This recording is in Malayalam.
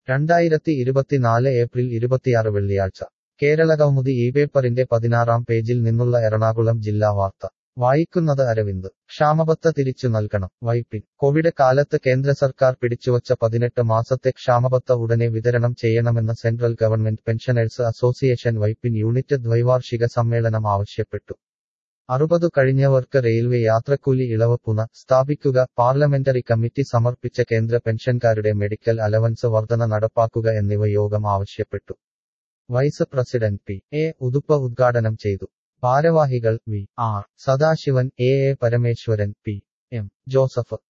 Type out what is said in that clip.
രണ്ടായിരത്തി ഇരുപത്തിനാല് ഏപ്രിൽ ഇരുപത്തിയാറ് വെള്ളിയാഴ്ച കേരള കൗമുദി ഈ പേപ്പറിന്റെ പതിനാറാം പേജിൽ നിന്നുള്ള എറണാകുളം ജില്ലാ വാർത്ത വായിക്കുന്നത് അരവിന്ദ് ക്ഷാമബത്ത തിരിച്ചു നൽകണം വൈപ്പിൻ കോവിഡ് കാലത്ത് കേന്ദ്ര സർക്കാർ പിടിച്ചുവച്ച പതിനെട്ട് മാസത്തെ ക്ഷാമബത്ത ഉടനെ വിതരണം ചെയ്യണമെന്ന് central government pensioners association Vypin unit ദ്വൈവാർഷിക സമ്മേളനം ആവശ്യപ്പെട്ടു അറുപതു കഴിഞ്ഞവർക്ക് റെയിൽവേ യാത്രക്കൂലി ഇളവ് പുന സ്ഥാപിക്കുക പാർലമെന്ററി കമ്മിറ്റി സമർപ്പിച്ച കേന്ദ്ര പെൻഷൻകാരുടെ മെഡിക്കൽ അലവൻസ് വർധന നടപ്പാക്കുക എന്നിവ യോഗം ആവശ്യപ്പെട്ടു vice president P A Uthuppa ഉദ്ഘാടനം ചെയ്തു ഭാരവാഹികൾ V R Sadasivan A A Parameswaran P M Joseph